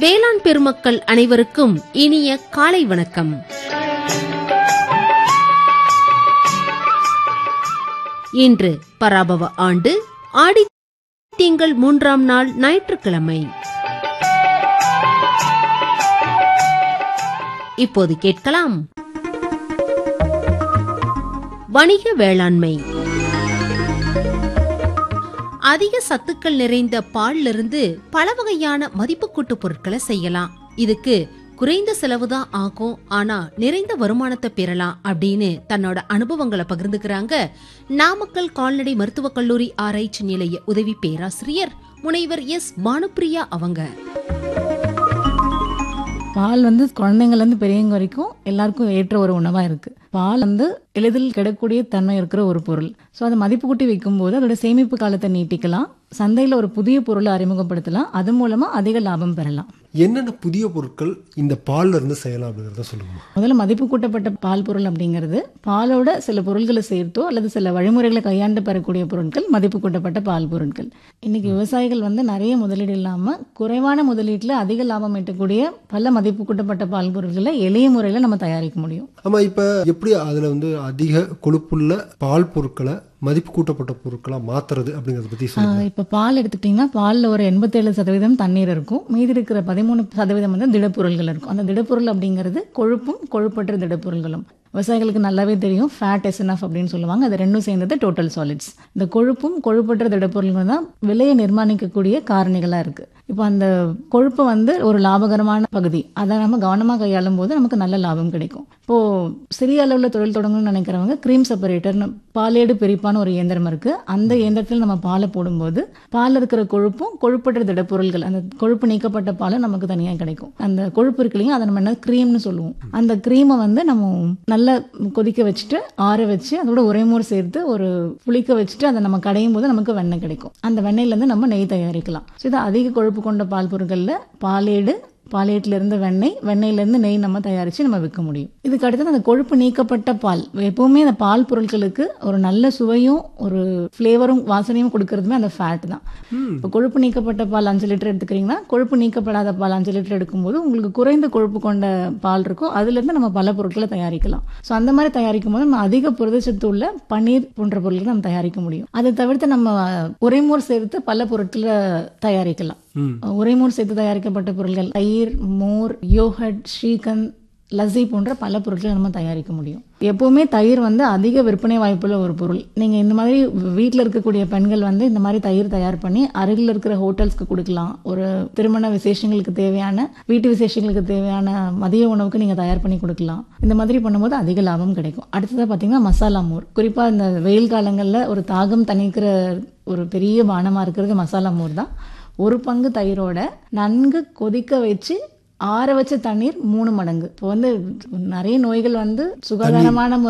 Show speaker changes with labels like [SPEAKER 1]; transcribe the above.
[SPEAKER 1] வேளாண் பெருமக்கள் அனைவருக்கும் இனிய காலை வணக்கம் இன்று பராபவ ஆண்டு ஆடி திங்கள் மூன்றாம் நாள் ஞாயிற்றுக்கிழமை இப்போது கேட்கலாம் வணிக வேளாண்மை அதிக சத்துக்கள் நிறைந்த பால்லிருந்து பல வகையான மதிப்புக்கூட்டு பொருட்களை செய்யலாம் இதுக்கு குறைந்த செலவு தான் ஆகும் ஆனா நிறைந்த வருமானத்தை பெறலாம் அப்படின்னு தன்னோட அனுபவங்களை பகிர்ந்துக்கிறாங்க நாமக்கல் கால்நடை மருத்துவக் கல்லூரி ஆராய்ச்சி நிலைய உதவி பேராசிரியர் முனைவர் எஸ் பானுப்பிரியா அவங்க
[SPEAKER 2] பால் வந்து குழந்தைங்கள்லேருந்து பெரியவங்க வரைக்கும் எல்லாருக்கும் ஏற்ற ஒரு உணவாக இருக்குது பால் வந்து எளிதில் கிடக்கூடிய தன்மை இருக்கிற ஒரு பொருள் ஸோ அதை மதிப்பு கூட்டி வைக்கும்போது அதோட சேமிப்பு காலத்தை நீட்டிக்கலாம் சந்தையில் ஒரு புதிய பொருளை அறிமுகப்படுத்தலாம் அது மூலமாக அதிக லாபம் பெறலாம்
[SPEAKER 3] என்னென்ன புதிய பொருட்கள் இந்த பால்ல இருந்து செய்யலாம் அப்படிங்கிறத சொல்லுங்கம்மா
[SPEAKER 2] முதல்ல மதிப்பு கூட்டப்பட்ட பால் பொருள் அப்படிங்கிறது பாலோட சில பொருட்களை சேர்த்தோ அல்லது சில வழிமுறைகளை கையாண்டு பெறக்கூடிய பொருட்கள் மதிப்பு கூட்டப்பட்ட பால் பொருட்கள் இன்னைக்கு விவசாயிகள் வந்து நிறைய முதலீடு இல்லாமல் குறைவான முதலீட்டில் அதிக லாபம் ஈட்டக்கூடிய பல மதிப்பு கூட்டப்பட்ட பால் பொருட்களை எளிய முறையில் நம்ம தயாரிக்க முடியும்
[SPEAKER 3] ஆமா இப்ப எப்படி அதுல வந்து அதிக கொழுப்புள்ள பால் பொருட்களை மதிப்பு கூட்டப்பட்ட பொருட்களா மாத்துறது அப்படிங்கறத பத்தி சொல்லுங்க
[SPEAKER 2] இப்போ பால் எடுத்துக்கிட்டிங்கன்னா பாலில் ஒரு எண்பத்தேழு சதவீதம் தண்ணீர் இருக்கும் மீதி இருக்கிற பதிமூணு சதவீதம் வந்து திடப்பொருள்கள் இருக்கும் அந்த திடப்பொருள் அப்படிங்கிறது கொழுப்பும் கொழுப்பற்ற திடப்பொருள்களும் விவசாயிகளுக்கு நல்லாவே தெரியும் ஃபேட் எஸ்என்எஃப் அப்படின்னு சொல்லுவாங்க அது ரெண்டும் சேர்ந்தது டோட்டல் சாலிட்ஸ் இந்த கொழுப்பும் கொழுப்பற்ற திடப்பொருள்கள் தான் விலையை நிர்மாணிக்கக்கூடிய காரணிகளாக இருக்குது இப்போ அந்த கொழுப்பு வந்து ஒரு லாபகரமான பகுதி அதை நம்ம கவனமாக கையாளும் போது நமக்கு நல்ல லாபம் கிடைக்கும் இப்போது சிறிய அளவில் தொழில் தொடங்கணும்னு நினைக்கிறவங்க க்ரீம் செப்பரேட்டர்னு பாலேடு பிரிப்பான ஒரு இயந்திரம் இருக்குது அந்த இயந்திரத்தில் நம்ம பாலை போடும்போது பாலில் இருக்கிற கொழுப்பும் கொழுப்பற்ற திடப்பொருள்கள் அந்த கொழுப்பு நீக்கப்பட்ட பாலை நமக்கு தனியாக கிடைக்கும் அந்த கொழுப்பு இருக்கு இல்லையா அதை நம்ம என்ன க்ரீம்னு சொல்லுவோம் அந்த க்ரீமை வந்து நம்ம நல்லா கொதிக்க வச்சுட்டு ஆற வச்சு அதோட உரைமோர் சேர்த்து ஒரு புளிக்க வச்சுட்டு அதை நம்ம கடையும் போது நமக்கு வெண்ணெய் கிடைக்கும் அந்த வெண்ணெயிலேருந்து நம்ம நெய் தயாரிக்கலாம் ஸோ இது அதிக கொழுப்பு கொண்ட பால் பொருட்களில் பாலேடு பாலேட்டில் இருந்து வெண்ணெய் வெண்ணெயிலேருந்து நெய் நம்ம தயாரித்து நம்ம விற்க முடியும் இதுக்கு அடுத்தது அந்த கொழுப்பு நீக்கப்பட்ட பால் எப்பவுமே அந்த பால் பொருட்களுக்கு ஒரு நல்ல சுவையும் ஒரு ஃப்ளேவரும் வாசனையும் கொடுக்கறதுமே அந்த ஃபேட் தான் இப்போ கொழுப்பு நீக்கப்பட்ட பால் அஞ்சு லிட்டர் எடுத்துக்கிறீங்கன்னா கொழுப்பு நீக்கப்படாத பால் அஞ்சு லிட்டர் எடுக்கும்போது உங்களுக்கு குறைந்த கொழுப்பு கொண்ட பால் இருக்கும் அதுலேருந்து நம்ம பல பொருட்களை தயாரிக்கலாம் ஸோ அந்த மாதிரி தயாரிக்கும் போது நம்ம அதிக புரதச்சத்து உள்ள பன்னீர் போன்ற பொருட்களை நம்ம தயாரிக்க முடியும் அதை தவிர்த்து நம்ம உரைமோர் சேர்த்து பல பொருட்களை தயாரிக்கலாம் உரைமோர் சேர்த்து தயாரிக்கப்பட்ட பொருட்கள் தயிர் மோர் யோகட் ஸ்ரீகந்த் லஸ்ஸி போன்ற பல பொருட்களை நம்ம தயாரிக்க முடியும் எப்பவுமே தயிர் வந்து அதிக விற்பனை வாய்ப்புள்ள ஒரு பொருள் நீங்க இந்த மாதிரி வீட்டில் இருக்கக்கூடிய பெண்கள் வந்து இந்த மாதிரி தயிர் தயார் பண்ணி அருகில் இருக்கிற ஹோட்டல்ஸ்க்கு கொடுக்கலாம் ஒரு திருமண விசேஷங்களுக்கு தேவையான வீட்டு விசேஷங்களுக்கு தேவையான மதிய உணவுக்கு நீங்க தயார் பண்ணி கொடுக்கலாம் இந்த மாதிரி பண்ணும்போது அதிக லாபம் கிடைக்கும் அடுத்ததாக பார்த்தீங்கன்னா மசாலா மோர் குறிப்பா இந்த வெயில் காலங்களில் ஒரு தாகம் தணிக்கிற ஒரு பெரிய பானமா இருக்கிறது மசாலா மோர் தான் ஒரு பங்கு தயிரோட நன்கு கொதிக்க வச்சு ஆற வச்ச தண்ணீர் மூணு மடங்கு இப்போ வந்து நிறைய நோய்கள் வந்து சுகாதாரமான